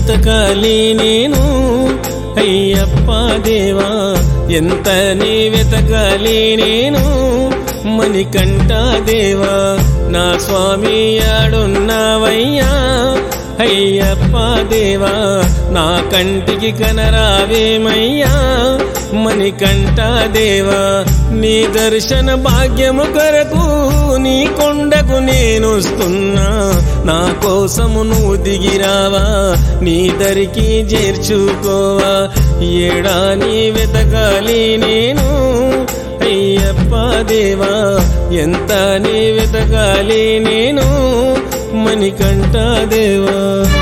వెతకాలి నేను అయ్యప్ప దేవా ఎంత నీ వెతకాలి నేను మణికంఠ దేవా నా స్వామి ఆడున్నావయ్యా అయ్యప్ప దేవా నా కంటికి కనరావేమయ్యా మణికంఠ దేవా నీ దర్శన భాగ్యము కొరకు నీ కొండకు నేను వస్తున్నా నా కోసము నువ్వు దిగిరావా నీ దరికి చేర్చుకోవా ఏడా నీ వెతకాలి నేను అయ్యప్ప దేవా ఎంత నీ వెతకాలి నేను మణికంఠ దేవా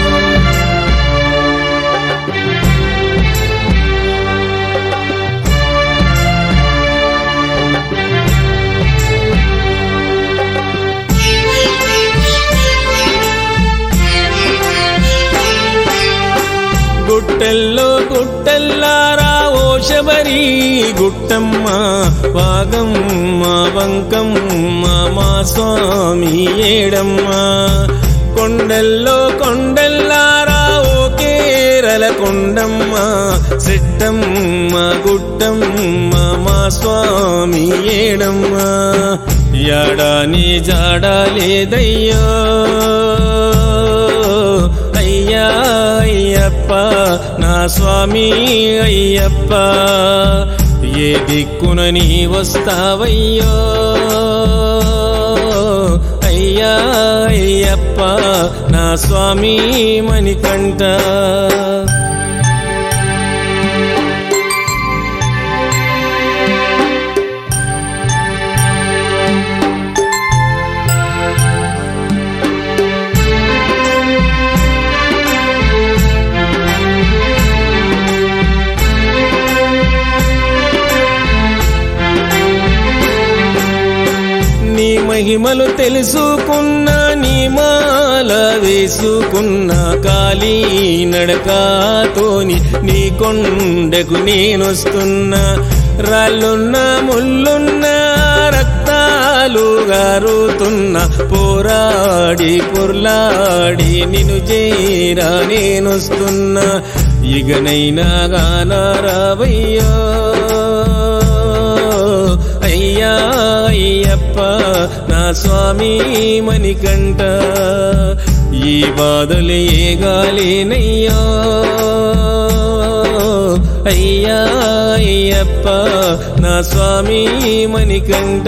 గుట్టల్లో గుట్టల్లారా ఓ శబరి గుట్టమ్మ వాగమ్మ వంకమ్మ మా స్వామి ఏడమ్మ కొండల్లో కొండల్లారా ఓ కేరళ కొండమ్మ సిట్టమ్మ గుట్టమ్మ మా స్వామి ఏడమ్మ యాడాని జాడా లేదయ్యో అయ్యా అయ్యప్ప నా స్వామి అయ్యప్ప ఏ దిక్కున నీ వస్తావయ్యో అయ్యా అయ్యప్ప నా స్వామి మణికంఠ నీ మహిమలు తెలుసుకున్నా నీ మాల వేసుకున్న కాళీ నడకాతోని నీ కొండకు నేనొస్తున్నా రాళ్ళున్న ముళ్ళున్న రక్తాలు గారుతున్న పోరాడి పొర్లాడి నిన్ను చేరా నేనొస్తున్నా ఇకనైనా గానారావయ్యో అయ్యా అయ్యప్ప నా స్వామి మణికంఠ ఈ బాధలు ఏ గాలినయ్యో అయ్యా అయ్యప్ప నా స్వామి మణికంఠ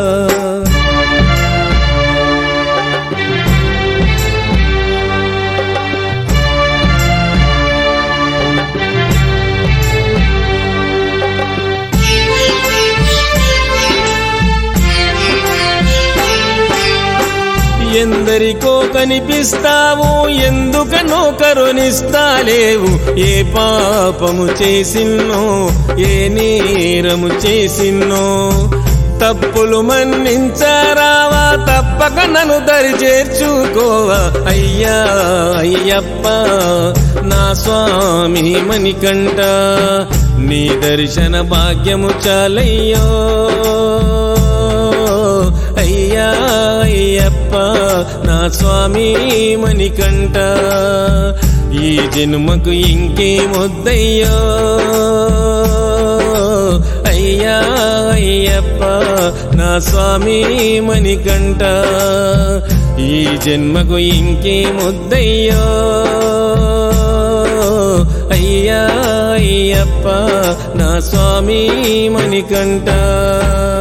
ఎందరికో కనిపిస్తావు ఎందుకనో కరుణిస్తాలేవు ఏ పాపము చేసిన్నో ఏ నేరము చేసిన్నో తప్పులు మన్నించారావా తప్పక నన్ను దరి చేర్చుకోవా అయ్యా అయ్యప్ప నా స్వామి మణికంఠ నీ దర్శన భాగ్యము చాలయ్యో అయ్యా అయ్యప్ప నా స్వామి మణికంఠ ఈ జన్మకు ఇంకేమొద్దయ్యో అయ్యా అయ్యప్ప నా స్వామి మణికంఠ ఈ జన్మకు ఇంకేమొద్దయ్యో అయ్యా అయ్యప్ప నా స్వామి మణికంఠ